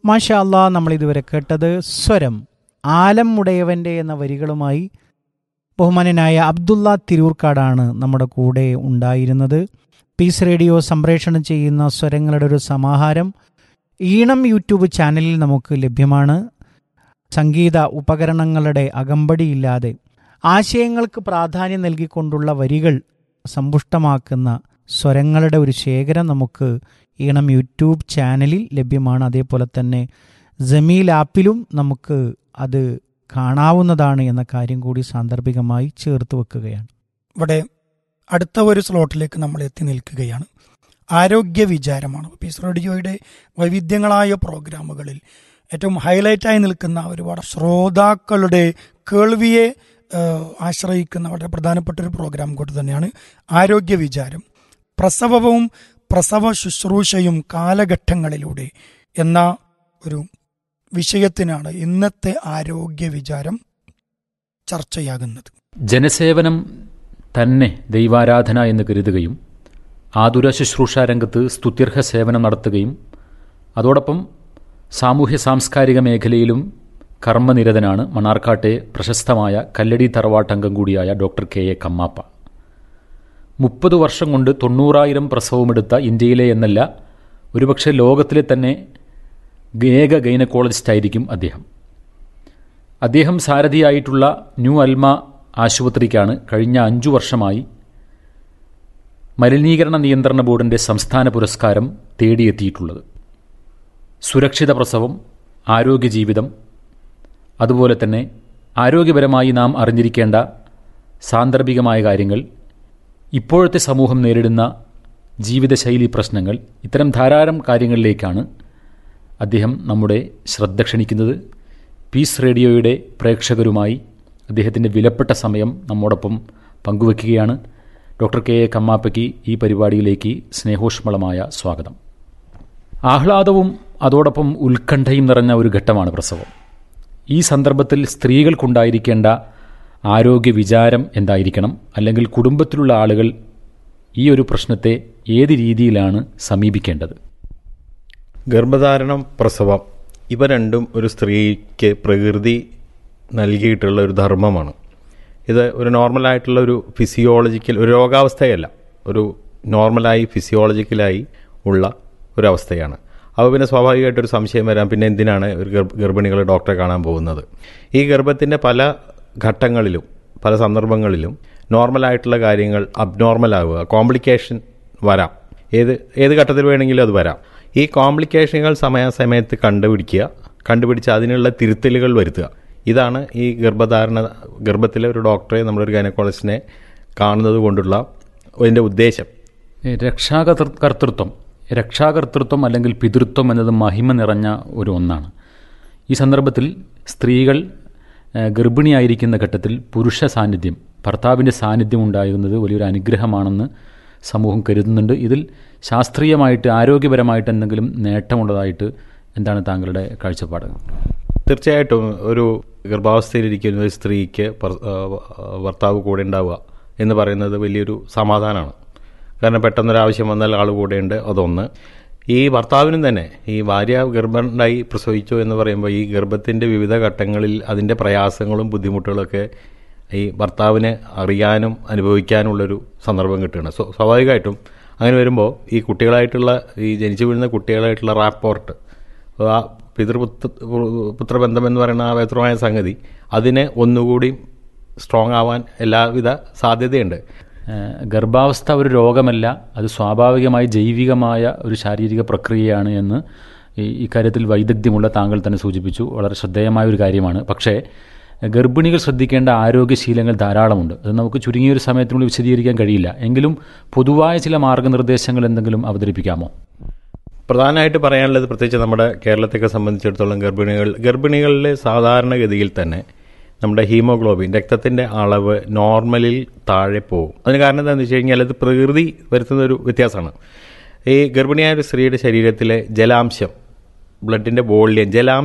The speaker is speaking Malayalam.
മാഷാ അല്ലാ നമ്മൾ ഇതുവരെ കേട്ടത് സ്വരം ആലം മുടയവൻ്റെ എന്ന വരികളുമായി ബഹുമാനനായ അബ്ദുള്ള തിരൂർക്കാടാണ് നമ്മുടെ കൂടെ ഉണ്ടായിരുന്നത് പീസ് റേഡിയോ സംപ്രേഷണം ചെയ്യുന്ന സ്വരങ്ങളുടെ ഒരു സമാഹാരം ഈണം യൂട്യൂബ് ചാനലിൽ നമുക്ക് ലഭ്യമാണ് സംഗീത ഉപകരണങ്ങളുടെ അകമ്പടിയില്ലാതെ ആശയങ്ങൾക്ക് പ്രാധാന്യം നൽകിക്കൊണ്ടുള്ള വരികൾ സമ്പുഷ്ടമാക്കുന്ന സ്വരങ്ങളുടെ ഒരു ശേഖരം നമുക്ക് ഈണം യൂട്യൂബ് ചാനലിൽ ലഭ്യമാണ് അതേപോലെ തന്നെ ജമീൽ ആപ്പിലും നമുക്ക് അത് കാണാവുന്നതാണ് എന്ന കാര്യം കൂടി സാന്ദർഭികമായി ചേർത്ത് വെക്കുകയാണ് ഇവിടെ അടുത്ത ഒരു സ്ലോട്ടിലേക്ക് നമ്മൾ എത്തി നിൽക്കുകയാണ് ആരോഗ്യ വിചാരമാണ് പീസ് റേഡിയോയുടെ വൈവിധ്യങ്ങളായ പ്രോഗ്രാമുകളിൽ ഏറ്റവും ഹൈലൈറ്റായി നിൽക്കുന്ന ഒരുപാട് ശ്രോതാക്കളുടെ കേൾവിയെ ഏഹ്, ആശ്രയിക്കുന്ന വളരെ പ്രധാനപ്പെട്ട ഒരു പ്രോഗ്രാം കൂടി തന്നെയാണ് ആരോഗ്യ വിചാരം പ്രസവവും പ്രസവ ശുശ്രൂഷയും കാലഘട്ടങ്ങളിലൂടെ എന്ന ഒരു വിഷയത്തിനാണ് ഇന്നത്തെ ആരോഗ്യ വിചാരം ചർച്ചയാകുന്നത് ജനസേവനം തന്നെ ദൈവാരാധന എന്ന് കരുതുകയും ആതുര ശുശ്രൂഷ രംഗത്ത് സ്തുത്യർഹ സേവനം നടത്തുകയും അതോടൊപ്പം സാമൂഹ്യ സാംസ്കാരിക മേഖലയിലും കർമ്മനിരതനാണ് മണാർക്കാട്ടെ പ്രശസ്തമായ കല്ലടി തറവാട്ടംഗം കൂടിയായ ഡോക്ടർ കെ എ കമ്മാപ്പ മുപ്പത് വർഷം കൊണ്ട് തൊണ്ണൂറായിരം പ്രസവമെടുത്ത ഇന്ത്യയിലെ എന്നല്ല ഒരുപക്ഷെ ലോകത്തിലെ തന്നെ ഏക ഗൈനക്കോളജിസ്റ്റ് ആയിരിക്കും അദ്ദേഹം അദ്ദേഹം സാരഥിയായിട്ടുള്ള ന്യൂ അൽമ ആശുപത്രിക്കാണ് കഴിഞ്ഞ അഞ്ചു വർഷമായി മലിനീകരണ നിയന്ത്രണ ബോർഡിന്റെ സംസ്ഥാന പുരസ്കാരം തേടിയെത്തിയിട്ടുള്ളത് സുരക്ഷിത പ്രസവം ആരോഗ്യ ജീവിതം അതുപോലെ തന്നെ ആരോഗ്യപരമായി നാം അറിഞ്ഞിരിക്കേണ്ട സാന്ദർഭികമായ കാര്യങ്ങൾ ഇപ്പോഴത്തെ സമൂഹം നേരിടുന്ന ജീവിതശൈലി പ്രശ്നങ്ങൾ ഇത്തരം ധാരാളം കാര്യങ്ങളിലേക്കാണ് അദ്ദേഹം നമ്മുടെ ശ്രദ്ധ ക്ഷണിക്കുന്നത് പീസ് റേഡിയോയുടെ പ്രേക്ഷകരുമായി അദ്ദേഹത്തിൻ്റെ വിലപ്പെട്ട സമയം നമ്മോടൊപ്പം പങ്കുവെക്കുകയാണ് ഡോക്ടർ കെ എ കമ്മാപ്പയ്ക്ക് ഈ പരിപാടിയിലേക്ക് സ്നേഹോഷ്മളമായ സ്വാഗതം ആഹ്ലാദവും അതോടൊപ്പം ഉത്കണ്ഠയും നിറഞ്ഞ ഒരു ഘട്ടമാണ് പ്രസവം ഈ സന്ദർഭത്തിൽ സ്ത്രീകൾക്കുണ്ടായിരിക്കേണ്ട ആരോഗ്യ വിചാരം എന്തായിരിക്കണം അല്ലെങ്കിൽ കുടുംബത്തിലുള്ള ആളുകൾ ഈ ഒരു പ്രശ്നത്തെ ഏത് രീതിയിലാണ് സമീപിക്കേണ്ടത് ഗർഭധാരണം പ്രസവം ഇവ രണ്ടും ഒരു സ്ത്രീക്ക് പ്രകൃതി നൽകിയിട്ടുള്ള ഒരു ധർമ്മമാണ് ഇത് ഒരു നോർമലായിട്ടുള്ള ഒരു ഫിസിയോളജിക്കൽ ഒരു രോഗാവസ്ഥയല്ല ഒരു നോർമലായി ഫിസിയോളജിക്കലായി ഉള്ള ഒരവസ്ഥയാണ് അപ്പോൾ പിന്നെ സ്വാഭാവികമായിട്ടൊരു സംശയം വരാം പിന്നെ എന്തിനാണ് ഒരു ഗർഭ ഗർഭിണികൾ ഡോക്ടറെ കാണാൻ പോകുന്നത് ഈ ഗർഭത്തിൻ്റെ പല ഘട്ടങ്ങളിലും പല സന്ദർഭങ്ങളിലും നോർമലായിട്ടുള്ള കാര്യങ്ങൾ അബ്നോർമൽ ആവുക കോംപ്ലിക്കേഷൻ വരാം ഏത് ഏത് ഘട്ടത്തിൽ വേണമെങ്കിലും അത് വരാം ഈ കോംപ്ലിക്കേഷനുകൾ സമയാസമയത്ത് കണ്ടുപിടിക്കുക കണ്ടുപിടിച്ച് അതിനുള്ള തിരുത്തലുകൾ വരുത്തുക ഇതാണ് ഈ ഗർഭധാരണ ഗർഭത്തിലെ ഒരു ഡോക്ടറെ നമ്മളൊരു ഗൈനക്കോളജിസ്റ്റിനെ കാണുന്നത് കൊണ്ടുള്ള അതിൻ്റെ ഉദ്ദേശം ഏ, രക്ഷാകർതൃ കർത്തൃത്വം രക്ഷാകർത്തൃത്വം അല്ലെങ്കിൽ പിതൃത്വം എന്നത് മഹിമ നിറഞ്ഞ ഒരു ഒന്നാണ് ഈ സന്ദർഭത്തിൽ സ്ത്രീകൾ ഏ, ഗർഭിണിയായിരിക്കുന്ന ഘട്ടത്തിൽ പുരുഷ സാന്നിധ്യം ഭർത്താവിൻ്റെ സാന്നിധ്യം ഉണ്ടാകുന്നത് വലിയൊരു അനുഗ്രഹമാണെന്ന് സമൂഹം കരുതുന്നുണ്ട് ഇതിൽ ശാസ്ത്രീയമായിട്ട് ആരോഗ്യപരമായിട്ട് എന്തെങ്കിലും നേട്ടമുള്ളതായിട്ട് എന്താണ് താങ്കളുടെ കാഴ്ചപ്പാട് തീർച്ചയായിട്ടും ഒരു ഗർഭാവസ്ഥയിലിരിക്കുന്ന ഒരു സ്ത്രീക്ക് ഭർ- ആ, ഭർത്താവ് കൂടെ ഉണ്ടാവുക എന്ന് പറയുന്നത് വലിയൊരു സമാധാനമാണ് കാരണം പെട്ടെന്നൊരാവശ്യം വന്നാൽ ആൾ കൂടെയുണ്ട് അതൊന്ന് ഈ ഭർത്താവിനും തന്നെ ഈ ഭാര്യ ഗർഭമുണ്ടായി പ്രസവിച്ചു എന്ന് പറയുമ്പോൾ ഈ ഗർഭത്തിൻ്റെ വിവിധ ഘട്ടങ്ങളിൽ അതിൻ്റെ പ്രയാസങ്ങളും ബുദ്ധിമുട്ടുകളൊക്കെ ഈ ഭർത്താവിന് അറിയാനും അനുഭവിക്കാനുള്ളൊരു സന്ദർഭം കിട്ടുകയാണ് സ്വ- സ്വാഭാവികമായിട്ടും അങ്ങനെ വരുമ്പോൾ ഈ കുട്ടികളായിട്ടുള്ള ഈ ജനിച്ചു വീഴുന്ന കുട്ടികളായിട്ടുള്ള റാപ്പോർട്ട് ആ പിതൃപുത്ര പുത്രബന്ധം എന്ന് പറയുന്ന ആ പവിത്രമായ സംഗതി അതിനെ ഒന്നുകൂടി സ്ട്രോങ് ആവാൻ എല്ലാവിധ സാധ്യതയുണ്ട് ഏ, ഗർഭാവസ്ഥ ഒരു രോഗമല്ല അത് സ്വാഭാവികമായി ജൈവികമായ ഒരു ശാരീരിക പ്രക്രിയയാണ് എന്ന് ഈ ഇക്കാര്യത്തിൽ വൈദഗ്ധ്യമുള്ള താങ്കൾ തന്നെ സൂചിപ്പിച്ചു വളരെ ശ്രദ്ധേയമായ ഒരു കാര്യമാണ് പക്ഷേ ഗർഭിണികൾ ശ്രദ്ധിക്കേണ്ട ആരോഗ്യശീലങ്ങൾ ധാരാളമുണ്ട് അത് നമുക്ക് ചുരുങ്ങിയൊരു സമയത്തിനുള്ളിൽ വിശദീകരിക്കാൻ കഴിയില്ല എങ്കിലും പൊതുവായ ചില മാർഗനിർദ്ദേശങ്ങൾ എന്തെങ്കിലും അവതരിപ്പിക്കാമോ പ്രധാനമായിട്ട് പറയാനുള്ളത് പ്രത്യേകിച്ച് നമ്മുടെ കേരളത്തെയൊക്കെ സംബന്ധിച്ചിടത്തോളം ഗർഭിണികൾ ഗർഭിണികളിൽ സാധാരണഗതിയിൽ തന്നെ നമ്മുടെ ഹീമോഗ്ലോബിൻ രക്തത്തിൻ്റെ അളവ് നോർമലിൽ താഴെ പോകും അതിന് കാരണം എന്താണെന്ന് വെച്ച് കഴിഞ്ഞാൽ അത് പ്രകൃതി വരുത്തുന്ന ഒരു വ്യത്യാസമാണ് ഈ ഗർഭിണിയായ ഒരു സ്ത്രീയുടെ ശരീരത്തിലെ ജലാംശം ബ്ലഡിൻ്റെ വോള്യം ജലാംശം